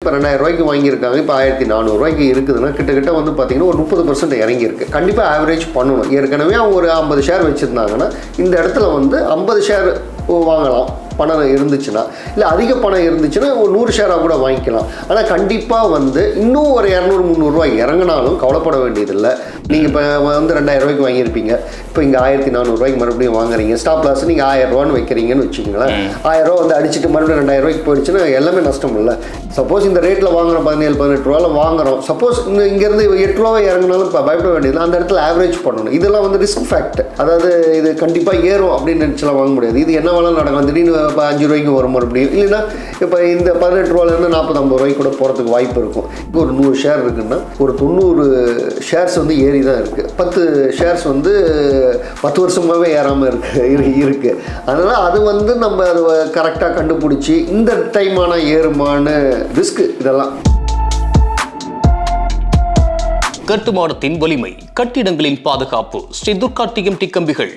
இப்போ ரெண்டாயிரம் ரூபாய்க்கு வாங்கியிருக்காங்க இப்போ ஆயிரத்தி நானூறுரூவாய்க்கு இருக்குதுன்னா கிட்டத்தட்ட வந்து பார்த்தீங்கன்னா ஒரு முப்பது பர்சன்ட் இறங்கியிருக்கு கண்டிப்பாக ஆவரேஜ் பண்ணணும் ஏற்கனவே அவங்க ஒரு ஐம்பது ஷேர் வச்சுருந்தாங்கன்னா இந்த இடத்துல வந்து ஐம்பது ஷேர் வாங்கலாம் பணம் இருந்துச்சுன்னா இல்லை அதிக பணம் இருந்துச்சுன்னா ஒரு நூறு ஷேராக கூட வாங்கிக்கலாம் ஆனால் கண்டிப்பாக வந்து இன்னும் ஒரு இரநூறு முந்நூறுரூவா இறங்கினாலும் கவலைப்பட வேண்டியதில்லை நீங்கள் இப்போ வந்து ரெண்டாயிரம் ரூபாய்க்கு வாங்கியிருப்பீங்க இப்போ இங்கே ஆயிரத்தி நானூறுரூவாய்க்கு மறுபடியும் வாங்குறீங்க ஸ்டாப் லாஸ் நீங்கள் ஆயிரம் ரூபான்னு வைக்கிறீங்கன்னு வச்சுக்கோங்களேன் ஆயிரம் ரூபா வந்து அடிச்சுட்டு மறுபடியும் ரெண்டாயிரம் ரூபாய்க்கு போயிடுச்சுன்னா எல்லாமே நஷ்டம் இல்லை சப்போஸ் இந்த ரேட்டில் வாங்குறோம் பதினேழு பதினெட்டு ரூபாவில் வாங்குறோம் சப்போஸ் இங்கே இங்கேருந்து எட்டு ரூபா இறங்கினாலும் இப்போ பயப்பட வேண்டியது அந்த இடத்துல ஆவரேஜ் பண்ணணும் இதெல்லாம் வந்து ரிஸ்க் ஃபேக்ட் அதாவது இது கண்டிப்பாக ஏறும் அப்படின்னு நினச்சலாம் வாங்க முடியாது இது என்ன வேணாலும் நடக்கும் திடீர்னு இப்போ அஞ்சு ரூபாய்க்கு வரும் மறுபடியும் இல்லைன்னா இப்போ இந்த பதினெட்டு ரூபாலேருந்து நாற்பது ஐம்பது ரூபாய்க்கு கூட போகிறதுக்கு வாய்ப்பு இருக்கும் இப்போ ஒரு நூறு ஷேர் இருக்குன்னா ஒரு தொண்ணூறு ஷேர்ஸ் வந்து ஏறி தான் இருக்குது பத்து ஷேர்ஸ் வந்து பத்து வருஷமாகவே ஏறாமல் இருக்கு இரு- இருக்கு அதனால் அது வந்து நம்ம அதை கரெக்டாக கண்டுபிடிச்சி இந்த டைமான ஏறுமான ரிஸ்க் இதெல்லாம் கட்டுமானத்தின் வலிமை கட்டிடங்களின் பாதுகாப்பு ஸ்ரீ துர்கா டிஎம்டி கம்பிகள்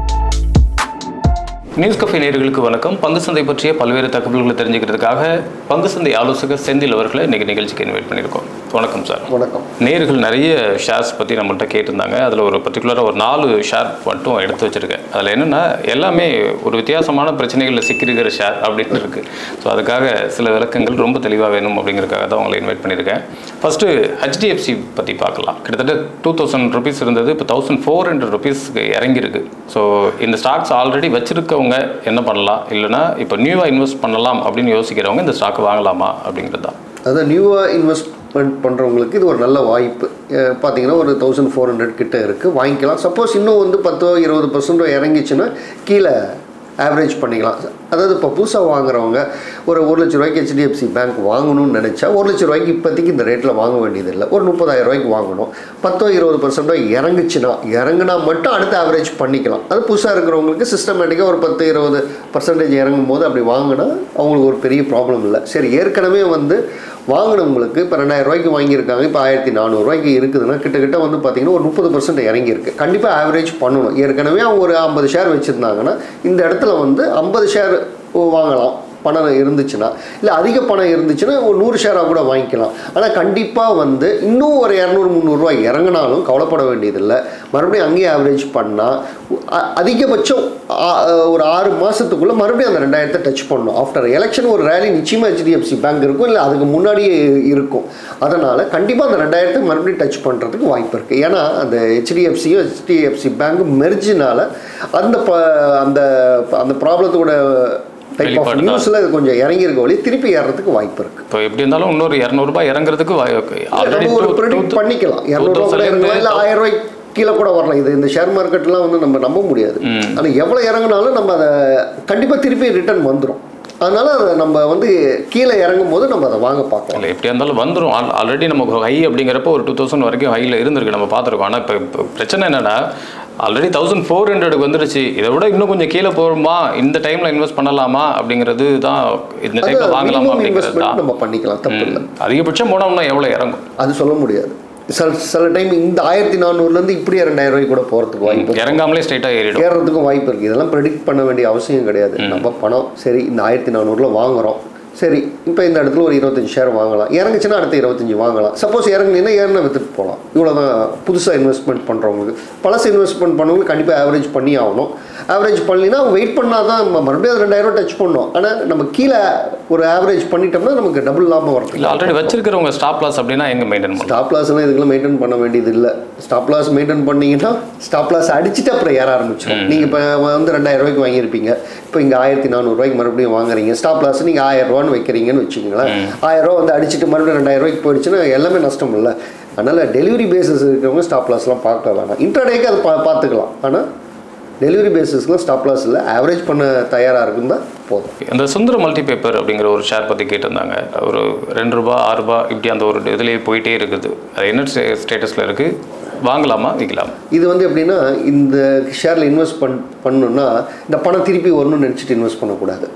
நியூஸ் கஃபே நேயர்களுக்கு வணக்கம் பங்கு சந்தை பற்றிய பல்வேறு தகவல்களை தெரிஞ்சுக்கிறதுக்காக பங்கு சந்தை ஆலோசகர் செந்தில் அவர்களை இன்னைக்கு நிகழ்ச்சிக்கு இன்வைட் பண்ணியிருக்கோம் வணக்கம் சார் வணக்கம் நேர்கள் நிறைய ஷேர்ஸ் பற்றி நம்மள்ட்ட கேட்டிருந்தாங்க அதில் ஒரு பர்டிகுலராக ஒரு நாலு ஷேர் மட்டும் எடுத்து வச்சுருக்கேன் அதில் என்னென்னா எல்லாமே ஒரு வித்தியாசமான பிரச்சனைகளில் சிக்கியிருக்கிற ஷேர் அப்படின்னு இருக்குது ஸோ அதுக்காக சில விளக்கங்கள் ரொம்ப தெளிவாக வேணும் அப்படிங்கிறதுக்காக தான் உங்களை இன்வைட் பண்ணியிருக்கேன் ஃபஸ்ட்டு ஹெச்டிஎஃப்சி பற்றி பார்க்கலாம் கிட்டத்தட்ட டூ தௌசண்ட் ருபீஸ் இருந்தது இப்போ தௌசண்ட் ஃபோர் ஹண்ட்ரட் ருபீஸ்க்கு இறங்கியிருக்கு ஸோ இந்த ஸ்டாக்ஸ் ஆல்ரெடி வச்சுருக்கவங்க என்ன பண்ணலாம் இல்லைன்னா இப்போ நியூவாக இன்வெஸ்ட் பண்ணலாம் அப்படின்னு யோசிக்கிறவங்க இந்த ஸ்டாக் வாங்கலாமா அப்படிங்கிறது தான் அதான் நியூவாக இன்வெஸ்ட்மெண்ட் பண்ணுறவங்களுக்கு இது ஒரு நல்ல வாய்ப்பு அஹ் பார்த்தீங்கன்னா ஒரு தௌசண்ட் ஃபோர் ஹண்ட்ரட் கிட்ட இருக்குது வாங்கிக்கலாம் சப்போஸ் இன்னும் வந்து பத்தோ இருபது பர்சன்டோ இறங்கிச்சுன்னா கீழே ஆவரேஜ் பண்ணிக்கலாம் அதாவது இப்போ புதுசாக வாங்குறவங்க ஒரு ஒரு லட்ச ரூபாய்க்கு ஹெச்டிஎஃப்சி பேங்க் வாங்கணும்னு நினச்சா ஒரு லட்ச ரூபாய்க்கு இப்போதைக்கு இந்த ரேட்டில் வாங்க வேண்டியதில்லை ஒரு முப்பதாயிரம் ரூபாய்க்கு வாங்கணும் பத்தோ இருபது பர்சன்டோ இறங்குச்சுன்னா இறங்குனா மட்டும் அடுத்து ஆவரேஜ் பண்ணிக்கலாம் அது புதுசாக இருக்கிறவங்களுக்கு சிஸ்டமேட்டிக்காக ஒரு பத்து இருபது பர்சன்டேஜ் இறங்கும் போது அப்படி வாங்கினா அவங்களுக்கு ஒரு பெரிய ப்ராப்ளம் இல்லை சரி ஏற்கனவே வந்து வாங்கினவங்களுக்கு இப்போ ரெண்டாயிரம் ரூபாய்க்கு வாங்கியிருக்காங்க இப்போ ஆயிரத்தி நானூறுரூவாய்க்கு இருக்குதுன்னா கிட்டத்தட்ட வந்து பார்த்தீங்கன்னா ஒரு முப்பது பர்சன்ட் இறங்கியிருக்கு கண்டிப்பாக ஆவரேஜ் பண்ணணும் ஏற்கனவே அவங்க ஒரு ஐம்பது ஷேர் வச்சுருந்தாங்கன்னா இந்த இடத்துல வந்து ஐம்பது ஷேர் வாங்கலாம் பணம் இருந்துச்சுன்னா இல்லை அதிக பணம் இருந்துச்சுன்னா ஒரு நூறு ஷேராக கூட வாங்கிக்கலாம் ஆனால் கண்டிப்பாக வந்து இன்னும் ஒரு இரநூறு முந்நூறுரூவா இறங்கினாலும் கவலைப்பட வேண்டியதில்லை மறுபடியும் அங்கேயே ஆவரேஜ் பண்ணால் அதிகபட்சம் ஆ- ஒரு ஆறு மாதத்துக்குள்ளே மறுபடியும் அந்த ரெண்டாயிரத்தை டச் பண்ணணும் ஆஃப்டர் எலெக்ஷன் ஒரு ரேலி நிச்சயமாக ஹெச்டிஎஃப்சி பேங்க் இருக்கும் இல்லை அதுக்கு முன்னாடியே இருக்கும் அதனால் கண்டிப்பாக அந்த ரெண்டாயிரத்தை மறுபடியும் டச் பண்ணுறதுக்கு வாய்ப்பு இருக்குது ஏன்னா அந்த ஹெச்டிஎஃப்சியும் ஹெச்டிஎஃப்சி பேங்க் மெர்ஜினால அந்த ப- அந்த அந்த ப்ராப்ளத்தோட டைப் ஆஃப் வெளிப்பாடு தான். நியூஸில் இது கொஞ்சம் இறங்கியிருக்க வழி திருப்பி ஏறதுக்கு வாய்ப்பு இருக்குது இப்போ எப்படி இருந்தாலும் இன்னொரு இரநூறுபா இறங்குறதுக்கு ஆல்ரெடி நம்ம ஒரு ப்ரெடிக்ட் பண்ணிக்கலாம் இரநூறுவா கூட இறங்கலாம் இல்லை ஆயிரம் ரூபாய் கீழே கூட வரலாம் இது இந்த ஷேர் மார்க்கெட்லாம் வந்து நம்ம நம்ப முடியாது ஆனால் எவ்வளோ இறங்குனாலும் நம்ம அதை கண்டிப்பாக திருப்பி ரிட்டர்ன் வந்துடும் அதனால அதை நம்ம வந்து கீழே இறங்கும் போது நம்ம அதை வாங்க பார்க்கலாம் இல்லை எப்படி இருந்தாலும் வந்துடும் ஆல்ரெடி நமக்கு ஹை அப்படிங்கிறப்போ ஒரு டூ தௌசண்ட் வரைக்கும் ஹையில் இருந்திருக்கு நம்ம பார்த்துருக்கோம் ஆனால் இப்போ இப்போ பிரச்சனை என்னன்னா ஆல்ரெடி தௌசண்ட் ஃபோர் ஹண்ட்ரடுக்கு வந்துருச்சு இதை விட இன்னும் கொஞ்சம் கீழே போகுமா இந்த டைமில் இன்வெஸ்ட் பண்ணலாமா அப்படிங்கிறது தான் இந்த டைமில் வாங்கலாமா அப்படிங்கிறது இன்வெஸ்ட்மெண்ட் தான் நம்ம பண்ணிக்கலாம் தப்பு இல்லை அதிகபட்சம் போனோம்னா எவ்வளோ இறங்கும் அது சொல்ல முடியாது சில சில டைம் இந்த ஆயிரத்தி நானூறுலேருந்து இப்படியே ரெண்டாயிரம் ரூபாய்க்கு கூட போகிறதுக்கு வாய்ப்பு இருக்கு. இறங்காமலே ஸ்ட்ரைட்டாக ஏறிடும் ஏறுறதுக்கும் வாய்ப்பு இருக்குது இதெல்லாம் ப்ரெடிக்ட் பண்ண வேண்டிய அவசியம் கிடையாது நம்ம பணம் சரி இந்த ஆயிரத்தி நானூறுல வாங்குறோம் சரி இப்போ இந்த இடத்துல ஒரு இருபத்தஞ்சி ஷேர் வாங்கலாம் இறங்குச்சுன்னா அடுத்த இருபத்தஞ்சி வாங்கலாம் சப்போஸ் இறங்குனீங்கன்னா ஏறினா வித்துட்டு போகலாம் இவ்வளோ தான் புதுசாக இன்வெஸ்ட்மெண்ட் பண்ணுறவங்களுக்கு பழசு இன்வெஸ்ட்மெண்ட் பண்ணவங்களுக்கு கண்டிப்பாக ஆவரேஜ் பண்ணி ஆகணும் ஆவரேஜ் பண்ணினா வெயிட் பண்ணால் தான் நம்ம மறுபடியும் அது ரெண்டாயிரம் டச் பண்ணோம் ஆனால் நம்ம கீழே ஒரு ஆவரேஜ் பண்ணிட்டோம்னா நமக்கு டபுள் லாபம் இல்லை வரதுக்கு ஆல்ரெடி வச்சிருக்கிறவங்க ஸ்டாப் லாஸ் அப்படின்னா எங்கே மெயின்டைன் பண்ணலாம் ஸ்டாப் லாஸ்லாம் இதுக்கெல்லாம் மெயின்டைன் பண்ண வேண்டியது இல்லை ஸ்டாப் லாஸ் மெயின்டைன் பண்ணீங்கன்னா ஸ்டாப் லாஸ் அடிச்சுட்டு அப்புறம் ஏற ஆரம்பிச்சிடும் நீங்கள் இப்போ வந்து ரெண்டாயிரம் ரூபாய்க்கு வாங்கியிருப்பீங்க இப்போ இங்கே ஆயிரத்தி நானூறுரூவாய்க்கு மறுபடியும் வாங்குறீங்க ஸ்டாப் லாஸ் நீங்கள் ஆயிரம் ரூபான்னு வைக்கிறீங்கன்னு வச்சுக்கோங்களேன் ஆயிரம் ரூபா வந்து அடிச்சுட்டு மறுபடியும் ரெண்டாயிரம் ரூபாய்க்கு போயிடுச்சுன்னா எல்லாமே நஷ்டம் இல்லை அதனால் டெலிவரி பேசிஸ் இருக்கிறவங்க ஸ்டாப் லாஸ்லாம் பார்க்க வேணாம் இன்டர்டேக்கு அதை பா பார்த்துக்கலாம் ஆனால் டெலிவரி பேசிஸ்க்குலாம் ஸ்டாப் லாஸ் இல்லை ஆவரேஜ் பண்ண தயாராக இருக்குன்னு தான் போதும் இந்த சுந்தர மல்டி பேப்பர் அப்படிங்கிற ஒரு ஷேர் பற்றி கேட்டிருந்தாங்க ஒரு ரெண்டு ரூபா ஆறு ரூபா இப்படி அந்த ஒரு இதுலேயே போயிட்டே இருக்குது அது என்ன ஸ்டேட்டஸில் இருக்குது வாங்கலாமா விற்கலாமா இது வந்து எப்படின்னா இந்த ஷேரில் இன்வெஸ்ட் பண் பண்ணணும்னா இந்த பணம் திருப்பி வரணும்னு நினச்சிட்டு இன்வெஸ்ட் பண்ணக்கூடாது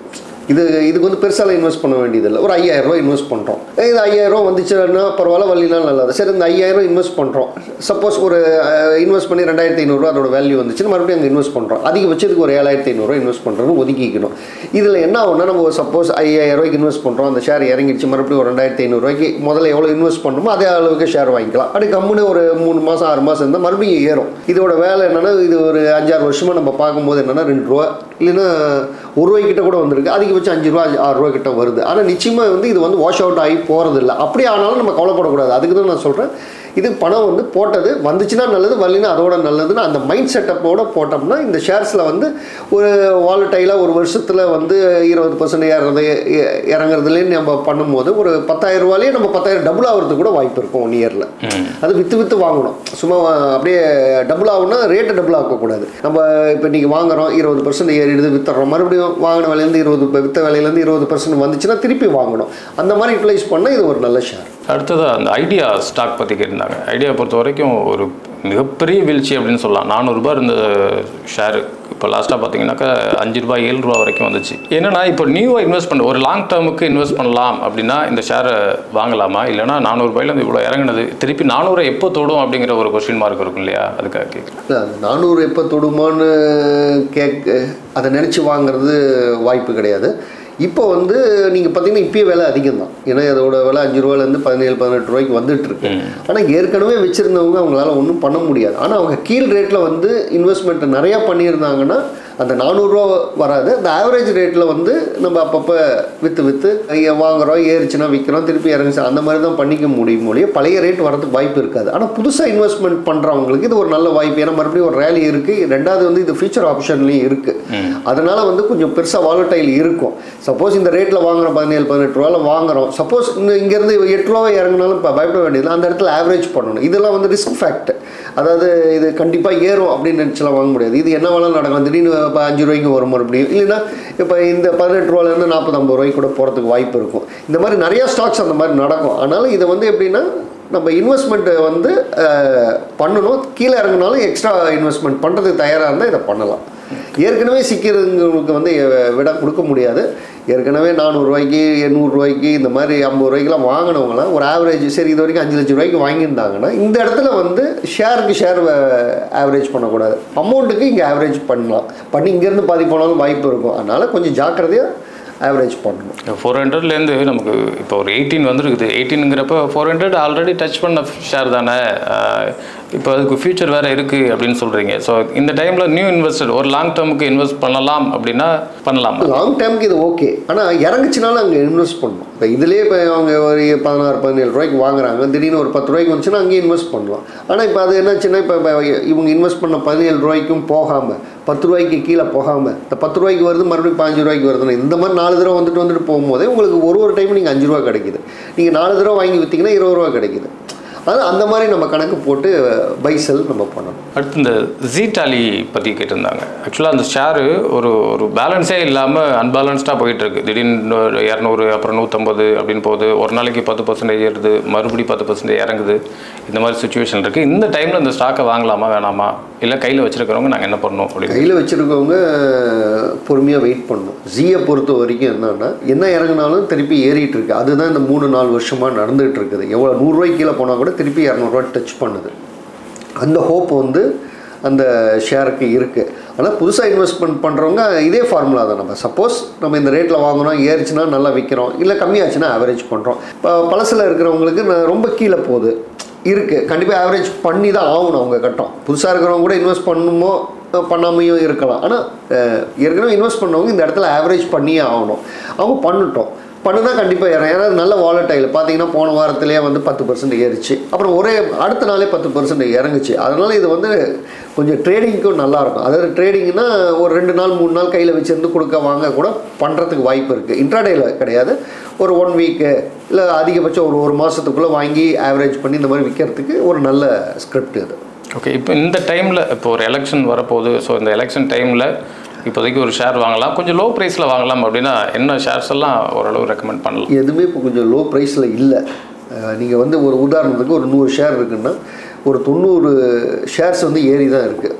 இது இதுக்கு வந்து பெருசாலாம் இன்வெஸ்ட் பண்ண வேண்டியதில்லை ஒரு ஐயாயிரம் ரூபாய் இன்வெஸ்ட் பண்ணுறோம் இது ஐயாயிரம் ரூபாய் வந்துச்சுன்னா பரவாயில்ல வரலினாலும் நல்லது சரி இந்த ஐயாயிரம் இன்வெஸ்ட் பண்ணுறோம் சப்போஸ் ஒரு இன்வெஸ்ட் பண்ணி ரெண்டாயிரத்தி ஐநூறுரூவா அதோட வேல்யூ வந்துச்சுன்னா மறுபடியும் அங்கே இன்வெஸ்ட் பண்ணுறோம் அதிகபட்சத்துக்கு ஒரு ஏழாயிரத்தி ஐநூறுரூவா இன்வெஸ்ட் பண்ணுறது ஒதுக்கிக்கணும் இதில் என்ன ஆகும்னா நம்ம சப்போஸ் ஐயாயிரம் ரூபாய்க்கு இன்வெஸ்ட் பண்ணுறோம் அந்த ஷேர் இறங்கிடுச்சு மறுபடியும் ஒரு ரெண்டாயிரத்தி ஐநூறுரூவாய்க்கு முதல்ல எவ்வளோ இன்வெஸ்ட் பண்ணுமோ அதே அளவுக்கு ஷேர் வாங்கிக்கலாம் அப்படி கம்முன்னு ஒரு மூணு மாதம் ஆறு மாதம் இருந்தால் மறுபடியும் ஏறும் இதோட வேலை என்னென்னா இது ஒரு அஞ்சாறு வருஷமாக நம்ம பார்க்கும்போது என்னென்னா ரெண்டு ரூபா இல்லைன்னா ஒரு ரூபாய்க்கிட்ட கூட வந்திருக்கு அதிகபட்சம் அஞ்சு ரூபா ஆறு ரூபா கிட்ட வருது ஆனால் நிச்சயமாக வந்து இது வந்து வாஷ் அவுட் ஆகி போகிறது இல்லை அப்படி ஆனாலும் நம்ம கவலைப்படக்கூடாது அதுக்கு தான் நான் சொல்கிறேன் இது பணம் வந்து போட்டது வந்துச்சுன்னா நல்லது வரலைன்னா அதோட நல்லதுன்னு அந்த மைண்ட் செட்டப்போட போட்டோம்னா இந்த ஷேர்ஸில் வந்து ஒரு வாலட்டைலாக ஒரு வருஷத்தில் வந்து இருபது பர்சன்ட் ஏறது எ- இறங்குறதுலேன்னு நம்ம பண்ணும்போது ஒரு பத்தாயிரம் ரூபாயிலே நம்ம பத்தாயிரம் டபுள் ஆகிறதுக்கு கூட வாய்ப்பு இருக்கும் ஒன் இயரில் அது விற்று விற்று வாங்கணும் சும்மா அப்படியே டபுள் ஆகும்னா ரேட்டு டபுள் ஆக்கக்கூடாது நம்ம இப்போ நீங்கள் வாங்குறோம் இருபது பர்சன்ட் ஏறிடுது வித்துறோம் மறுபடியும் வாங்கின விலையிலேருந்து இருபது வித்த விலையிலேருந்து இருபது பர்சன்ட் வந்துச்சுன்னா திருப்பி வாங்கணும் அந்த மாதிரி யூட்டிலைஸ் பண்ணால் இது ஒரு நல்ல ஷேர் அடுத்ததாக அந்த ஐடியா ஸ்டாக் பற்றி கேட்டிருந்தாங்க ஐடியா பொறுத்த வரைக்கும் ஒரு மிகப்பெரிய வீழ்ச்சி அப்படின்னு சொல்லலாம் நானூறுரூபா இருந்த ஷேரு இப்போ லாஸ்ட்டாக பார்த்தீங்கன்னாக்கா அஞ்சு ரூபாய் ஏழு ரூபா வரைக்கும் வந்துச்சு என்னன்னா இப்போ நியூவாக இன்வெஸ்ட் பண்ண ஒரு லாங் டேர்முக்கு இன்வெஸ்ட் பண்ணலாம் அப்படின்னா இந்த ஷேரை வாங்கலாமா இல்லைனா நானூறுபாயிலேருந்து இவ்வளோ இறங்குனது திருப்பி நானூறு எப்போ தொடும் அப்படிங்கிற ஒரு கொஸ்டின் மார்க் இருக்கும் இல்லையா அதுக்காக கேட்குறேன் இல்லை அந்த நானூறு எப்போ தொடுமான்னு கேட்க அதை நினச்சி வாங்குறது வாய்ப்பு கிடையாது இப்போ வந்து நீங்கள் பார்த்தீங்கன்னா இப்பயே விலை அதிகம் தான் ஏன்னா அதோட விலை அஞ்சு ரூபாயிலேருந்து பதினேழு பதினெட்டு ரூபாய்க்கு வந்துட்டு இருக்கு ஆனால் ஏற்கனவே வச்சுருந்தவங்க அவங்களால ஒன்றும் பண்ண முடியாது ஆனால் அவங்க கீழ் ரேட்டில் வந்து இன்வெஸ்ட்மெண்ட் நிறையா பண்ணியிருந்தாங்கன்னா அந்த நானூறுரூவா வராது அந்த ஆவரேஜ் ரேட்டில் வந்து நம்ம அப்பப்போ விற்று விற்று இங்க வாங்குறோம் ஏறிச்சுன்னா விற்கிறோம் திருப்பி இறங்குச்சு அந்த மாதிரி தான் பண்ணிக்க முடியும் மொழியே பழைய ரேட் வரதுக்கு வாய்ப்பு இருக்காது ஆனால் புதுசாக இன்வெஸ்ட்மெண்ட் பண்ணுறவங்களுக்கு இது ஒரு நல்ல வாய்ப்பு ஏன்னா மறுபடியும் ஒரு ரேலி இருக்குது ரெண்டாவது வந்து இது ஃபியூச்சர் ஆப்ஷன்லேயும் இருக்குது அதனால வந்து கொஞ்சம் பெருசாக வாலட்டைல் இருக்கும் சப்போஸ் இந்த ரேட்டில் வாங்குறோம் பதினேழு பதினெட்டு ரூபாவில் வாங்குறோம் சப்போஸ் இங்கேருந்து எட்டு ரூபா இறங்கினாலும் இப்போ பயப்பட வேண்டியதில்லை அந்த இடத்துல ஆவரேஜ் பண்ணணும் இதெல்லாம் வந்து ரிஸ்க் ஃபேக்ட் அதாவது இது கண்டிப்பாக ஏறும் அப்படின்னு நினச்சலாம் வாங்க முடியாது இது என்ன வேணாலும் நடக்கலாம் திடீர்னு இப்போ அஞ்சு ரூபாய்க்கு வரும் மறுபடியும் இல்லைன்னா இப்போ இந்த பதினெட்டு ரூபாலேருந்து நாற்பது ஐம்பது ரூபாய்க்கு கூட போகிறதுக்கு வாய்ப்பு இருக்கும் இந்த மாதிரி நிறையா ஸ்டாக்ஸ் அந்த மாதிரி நடக்கும் அதனால இது வந்து எப்படின்னா நம்ம இன்வெஸ்ட்மெண்ட்டை வந்து அஹ், பண்ணணும் கீழே இறங்கினாலும் எக்ஸ்ட்ரா இன்வெஸ்ட்மெண்ட் பண்ணுறதுக்கு தயாராக இருந்தால் இதை பண்ணலாம் ஏற்கனவே சிக்கிறவங்களுக்கு வந்து அஹ், விட கொடுக்க முடியாது ஏற்கனவே நானூறுரூவாய்க்கு எண்ணூறுரூவாய்க்கு இந்த மாதிரி ஐம்பது ரூபாய்க்குலாம் வாங்கினவங்களாம் ஒரு ஆவரேஜ் சரி இது வரைக்கும் அஞ்சு லட்சம் ரூபாய்க்கு வாங்கியிருந்தாங்கன்னா இந்த இடத்துல வந்து ஷேருக்கு ஷேர் ஆவரேஜ் பண்ணக்கூடாது அமௌண்ட்டுக்கு இங்கே ஆவரேஜ் பண்ணலாம் பண்ணி இங்கேருந்து பாதி போனாலும் வாய்ப்பு இருக்கும் அதனால் கொஞ்சம் ஜாக்கிரதையாக ஆவரேஜ் பண்ணணும் ஃபோர் ஹண்ட்ரட்லேருந்து நமக்கு இப்போ ஒரு எயிட்டீன் வந்துருக்குது எயிட்டீனுங்கிறப்ப ஃபோர் ஹண்ட்ரட் ஆல்ரெடி டச் பண்ண ஷேர் தானே ஆஹ் இப்போ அதுக்கு ஃபியூச்சர் வேறு இருக்குது அப்படின்னு சொல்கிறீங்க ஸோ இந்த டைமில் நியூ இன்வெஸ்டர் ஒரு லாங் டேர்முக்கு இன்வெஸ்ட் பண்ணலாம் அப்படின்னா பண்ணலாம் லாங் டேர்முக்கு இது ஓகே ஆனால் இறங்குச்சுனாலும் அங்கே இன்வெஸ்ட் பண்ணணும் இப்போ இதுலேயே இப்போ அவங்க ஒரு பதினாறு பதினேழு ரூபாய்க்கு வாங்குறாங்க திடீர்னு ஒரு பத்து ரூபாய்க்கு வந்துச்சுன்னா அங்கேயே இன்வெஸ்ட் பண்ணலாம் ஆனால் இப்போ அது என்னாச்சுன்னா இப்போ இப்போ இவங்க இன்வெஸ்ட் பண்ண பதினேழு ரூபாய்க்கும் போகாமல் பத்து ரூபாய்க்கு கீழே போகாமல் இந்த பத்து ரூபாய்க்கு வருது மறுபடியும் பாஞ்சு ரூபாய்க்கு வருதுன்னா இந்த மாதிரி நாலு தடவை வந்துட்டு வந்துட்டு போகும்போதே உங்களுக்கு ஒரு ஒரு டைம் நீங்கள் அஞ்சு ரூபா கிடைக்குது நீங்கள் நாலு தடவை வாங்கி விற்றீங்கன்னா இருபது ரூபா கிடைக்குது அது அந்த மாதிரி நம்ம கணக்கு போட்டு பை செல் நம்ம பண்ணணும் அடுத்து இந்த ஜீடாலி பற்றி கேட்டிருந்தாங்க ஆக்சுவலாக அந்த ஷேரு ஒரு ஒரு பேலன்ஸே இல்லாமல் அன்பேலன்ஸ்டாக போயிட்டு இருக்கு திடீர்னு ஒரு இரநூறு அப்புறம் நூற்றம்பது அப்படின்னு போகுது ஒரு நாளைக்கு பத்து பர்சன்டேஜ் ஏறுது மறுபடியும் பத்து பர்சன்டேஜ் இறங்குது இந்த மாதிரி சுச்சுவேஷன் இருக்குது இந்த டைமில் இந்த ஸ்டாக்கை வாங்கலாமா வேணாமா இல்லை கையில் வச்சிருக்கிறவங்க நாங்கள் என்ன பண்ணணும் அப்படின்னு கையில் வச்சுருக்கவங்க பொறுமையாக வெயிட் பண்ணணும் ஜியை பொறுத்த வரைக்கும் என்னன்னா என்ன இறங்குனாலும் திருப்பி ஏறிட்டு இருக்கு அதுதான் இந்த மூணு நாலு வருஷமாக நடந்துகிட்டு இருக்குது எவ்வளோ நூறுரூவாய்க்கு கீழே போனால் கூட திருப்பி இரநூறுவா டச் பண்ணுது அந்த ஹோப் வந்து அந்த ஷேருக்கு இருக்குது ஆனால் புதுசாக இன்வெஸ்ட்மெண்ட் பண்ணுறவங்க இதே ஃபார்முலா தான் நம்ம சப்போஸ் நம்ம இந்த ரேட்டில் வாங்குறோம் ஏறிச்சுன்னா நல்லா விற்கிறோம் இல்லை கம்மியாச்சுன்னா ஆவரேஜ் பண்ணுறோம் இப்போ பழசில் இருக்கிறவங்களுக்கு நான் ரொம்ப கீழே போகுது இருக்குது கண்டிப்பாக ஆவரேஜ் பண்ணி தான் ஆகணும் அவங்க கட்டம் புதுசாக இருக்கிறவங்க கூட இன்வெஸ்ட் பண்ணுமோ அஹ் பண்ணாமையும் இருக்கலாம் ஆனால் ஏற்கனவே இன்வெஸ்ட் பண்ணவங்க இந்த இடத்துல ஆவரேஜ் பண்ணியே ஆகணும் அவங்க பண்ணட்டும் பண்ணுனா கண்டிப்பாக ஏறும் ஏன்னா அது நல்ல வாலட்டைல் பார்த்தீங்கன்னா போன வாரத்திலேயே வந்து பத்து பர்சன்ட் ஏறிச்சு அப்புறம் ஒரே அடுத்த நாளே பத்து பர்சன்ட் இறங்குச்சு அதனால் இது வந்து கொஞ்சம் ட்ரேடிங்க்கும் நல்லாயிருக்கும் அதாவது ட்ரேடிங்னா ஒரு ரெண்டு நாள் மூணு நாள் கையில் வச்சிருந்து கொடுக்க வாங்க கூட பண்ணுறதுக்கு வாய்ப்பு இருக்குது இன்ட்ராடேயில் கிடையாது ஒரு ஒன் வீக்கு இல்லை அதிகபட்சம் ஒரு ஒரு மாதத்துக்குள்ளே வாங்கி ஆவரேஜ் பண்ணி இந்த மாதிரி விற்கிறதுக்கு ஒரு நல்ல ஸ்கிரிப்ட் இது ஓகே இப்போ இந்த டைமில் இப்போ ஒரு எலெக்ஷன் வரப்போகுது ஸோ இந்த எலெக்ஷன் டைமில் இப்போதைக்கு ஒரு ஷேர் வாங்கலாம் கொஞ்சம் லோ ப்ரைஸில் வாங்கலாம் அப்படின்னா என்ன ஷேர்ஸ் எல்லாம் ஓரளவு ரெக்கமெண்ட் பண்ணலாம் எதுவுமே இப்போ கொஞ்சம் லோ ப்ரைஸில் இல்லை நீங்கள் வந்து ஒரு உதாரணத்துக்கு ஒரு நூறு ஷேர் இருக்குன்னா ஒரு தொண்ணூறு ஷேர்ஸ் வந்து ஏறி தான் இருக்குது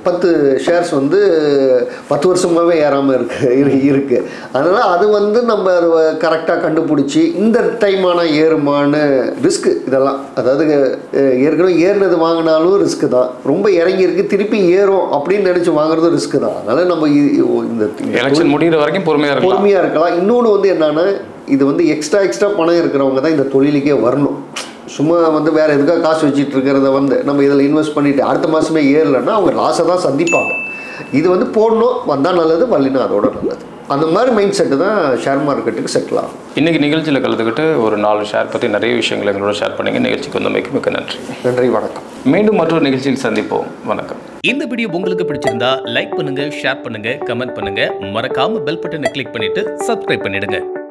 பத்து ஷேர்ஸ் வந்து பத்து வருஷமாகவே ஏறாமல் இருக்கு இரு- இருக்கு அதனால் அது வந்து நம்ம கரெக்டாக கண்டுபிடிச்சி இந்த டைமான ஏறுமான்னு ரிஸ்க்கு இதெல்லாம் அதாவது அஹ், ஏற்கனவே ஏறினது வாங்கினாலும் ரிஸ்க்கு தான் ரொம்ப இறங்கி இருக்கு திருப்பி ஏறும் அப்படின்னு நினச்சி வாங்குறதும் ரிஸ்க்கு தான் அதனால் நம்ம இ- இந்த இந்த எலெக்ஷன் முடிகிற வரைக்கும் பொறுமையாக இருக்கலாம் பொறுமையாக இருக்கலாம் இன்னொன்று வந்து என்னன்னா இது வந்து எக்ஸ்ட்ரா எக்ஸ்ட்ரா பணம் இருக்கிறவங்க தான் இந்த தொழிலுக்கே வரணும் சும்மா வந்து வேற எதுக்காக காசு வச்சுட்டு இருக்கிறத வந்து நம்ம இதில் இன்வெஸ்ட் பண்ணிட்டு அடுத்த மாதமே ஏறலைன்னா அவங்க லாஸை தான் சந்திப்பாங்க இது வந்து போடணும் வந்தால் நல்லது வரலினா அதோட நல்லது அந்த மாதிரி மைண்ட் செட்டு தான் ஷேர் மார்க்கெட்டுக்கு செட்டில் ஆகும் இன்னைக்கு நிகழ்ச்சியில் கலந்துக்கிட்டு ஒரு நாலு ஷேர் பற்றி நிறைய விஷயங்களை எங்களோட ஷேர் பண்ணீங்க நிகழ்ச்சிக்கு வந்தமைக்கு மிக்க நன்றி நன்றி வணக்கம் மீண்டும் மற்றொரு நிகழ்ச்சியில் சந்திப்போம் வணக்கம் இந்த வீடியோ உங்களுக்கு பிடிச்சிருந்தா லைக் பண்ணுங்க ஷேர் பண்ணுங்க கமெண்ட் பண்ணுங்க மறக்காம பெல் பட்டனை கிளிக் பண்ணிட்டு சப்ஸ்கிரைப் பண்ணிடுங்க